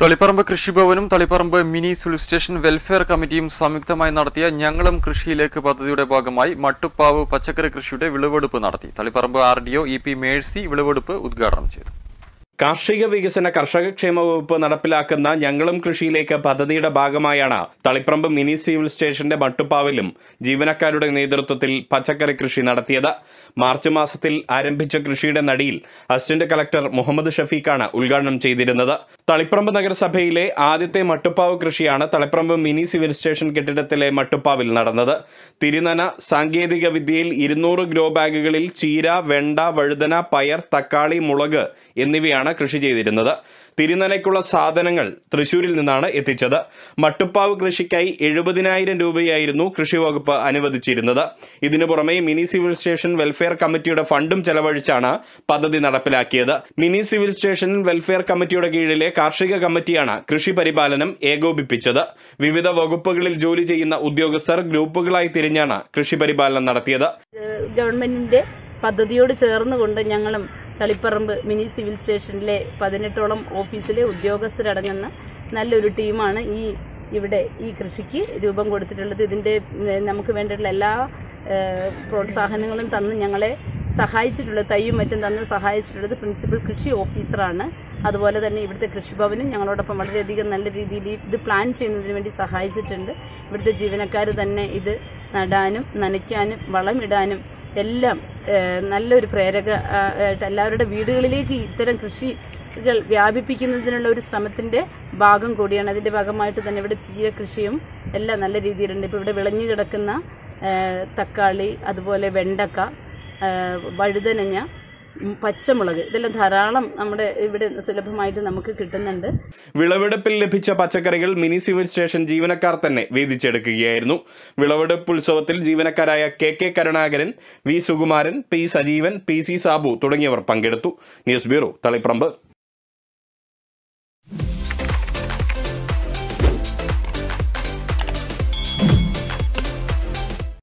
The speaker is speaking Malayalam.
തളിപ്പറമ്പ് കൃഷിഭവനും Taliparamba mini civil station welfare കമ്മിറ്റിയും സംയുക്തമായി നടത്തിയ ഞങ്ങളും കൃഷിയിലേക്ക് പദ്ധതിയുടെ ഭാഗമായി മട്ടുപ്പാവ് പച്ചക്കറി കൃഷിയുടെ വിളവെടുപ്പ് നടത്തി Taliparamba R D O E P Mercy വിളവെടുപ്പ് ഉദ്ഘാടനം ചെയ്തു കാർഷിക വികസന കർഷക ക്ഷേമ വകുപ്പ് നടപ്പിലാക്കുന്ന ഞങ്ങളും കൃഷിയിലേക്ക് പദ്ധതിയുടെ ഭാഗമായാണ് തളിപ്പറമ്പ് മിനി സിവിൽ സ്റ്റേഷന്റെ മട്ടുപ്പാവിലും ജീവനക്കാരുടെ നേതൃത്വത്തിൽ പച്ചക്കറി കൃഷി നടത്തിയത് മാർച്ച് മാസത്തിൽ ആരംഭിച്ച കൃഷിയുടെ നടിയിൽ അസിസ്റ്റന്റ് കളക്ടർ മുഹമ്മദ് ഷഫീഖാണ് ഉദ്ഘാടനം ചെയ്തിരുന്നത് തളിപ്പറമ്പ് നഗരസഭയിലെ ആദ്യത്തെ മട്ടുപ്പാവ് കൃഷിയാണ് തളിപ്പറമ്പ് മിനി സിവിൽ സ്റ്റേഷൻ കെട്ടിടത്തിലെ മട്ടുപ്പാവിൽ നടന്നത് തിരുനന സാങ്കേതിക വിദ്യയിൽ ഇരുന്നൂറ് ഗ്രോ ബാഗുകളിൽ ചീര വെണ്ട വഴുതന പയർ തക്കാളി മുളക് എന്നിവയാണ് കൃഷി ചെയ്തിരുന്നത് തിരുനനയ്ക്കുള്ള സാധനങ്ങൾ തൃശൂരിൽ നിന്നാണ് എത്തിച്ചത് മട്ടുപ്പാവ് കൃഷിക്കായി എഴുപതിനായിരം രൂപയായിരുന്നു കൃഷി വകുപ്പ് അനുവദിച്ചിരുന്നത് ഇതിനു പുറമെ മിനി സിവിൽ സ്റ്റേഷൻ വെൽഫെയർ കമ്മിറ്റിയുടെ ഫണ്ടും ചെലവഴിച്ചാണ് പദ്ധതി നടപ്പിലാക്കിയത് മിനി സിവിൽ സ്റ്റേഷൻ വെൽഫെയർ കമ്മിറ്റിയുടെ കീഴിലെ കാർഷിക കമ്മിറ്റിയാണ് കൃഷി പരിപാലനം ഏകോപിപ്പിച്ചത് വിവിധ വകുപ്പുകളിൽ ജോലി ചെയ്യുന്ന ഉദ്യോഗസ്ഥർ ഗ്രൂപ്പുകളായി തിരിഞ്ഞാണ് കൃഷി പരിപാലനം നടത്തിയത് ഏഹ് ഗവൺമെന്റിന്റെ പദ്ധതിയോട് ചേർന്നുകൊണ്ട് ഞങ്ങളും തളിപ്പറമ്പ് മിനി സിവിൽ സ്റ്റേഷനിലെ പതിനെട്ടോളം ഓഫീസിലെ ഉദ്യോഗസ്ഥരടങ്ങുന്ന നല്ലൊരു ടീമാണ് ഈ ഇവിടെ ഈ കൃഷിക്ക് രൂപം കൊടുത്തിട്ടുള്ളത് ഇതിൻ്റെ ഏഹ് നമുക്ക് വേണ്ടിയിട്ടുള്ള എല്ലാ ഏഹ് പ്രോത്സാഹനങ്ങളും തന്ന് ഞങ്ങളെ സഹായിച്ചിട്ടുള്ളത് തയ്യും മറ്റും തന്ന് സഹായിച്ചിട്ടുള്ളത് പ്രിൻസിപ്പൽ കൃഷി ഓഫീസറാണ് അതുപോലെ തന്നെ ഇവിടുത്തെ കൃഷിഭവനും ഞങ്ങളോടൊപ്പം വളരെയധികം നല്ല രീതിയിൽ ഇത് പ്ലാൻ ചെയ്യുന്നതിന് വേണ്ടി സഹായിച്ചിട്ടുണ്ട് ഇവിടുത്തെ ജീവനക്കാർ തന്നെ ഇത് നടാനും നനയ്ക്കാനും വളമിടാനും എല്ലാം ഏഹ്, നല്ലൊരു പ്രേരക ആ, ആയിട്ട് എല്ലാവരുടെ വീടുകളിലേക്ക് ഇത്തരം കൃഷികൾ വ്യാപിപ്പിക്കുന്നതിനുള്ള ഒരു ശ്രമത്തിന്റെ ഭാഗം കൂടിയാണ് അതിന്റെ ഭാഗമായിട്ട് തന്നെ ഇവിടെ ചീര കൃഷിയും എല്ലാം നല്ല രീതിയിലുണ്ട് ഇപ്പോൾ ഇവിടെ വിളഞ്ഞു കിടക്കുന്ന ഏഹ്, തക്കാളി അതുപോലെ വെണ്ടക്ക ഏഹ്, വഴുതനങ്ങ ഉം, പച്ചമുളക് ഇതെല്ലാം ധാരാളം നമ്മുടെ ഇവിടെ സുലഭമായിട്ട് നമുക്ക് കിട്ടുന്നുണ്ട് വിളവെടുപ്പിൽ ലഭിച്ച പച്ചക്കറികൾ മിനി സിവിൽ സ്റ്റേഷൻ ജീവനക്കാർ തന്നെ വീതിച്ചെടുക്കുകയായിരുന്നു വിളവെടുപ്പ് ഉത്സവത്തിൽ ജീവനക്കാരായ K K Karunakaran V Sukumaran P Sajeevan P C Sabu തുടങ്ങിയവർ പങ്കെടുത്തു ന്യൂസ് ബ്യൂറോ തളിപ്പറമ്പ്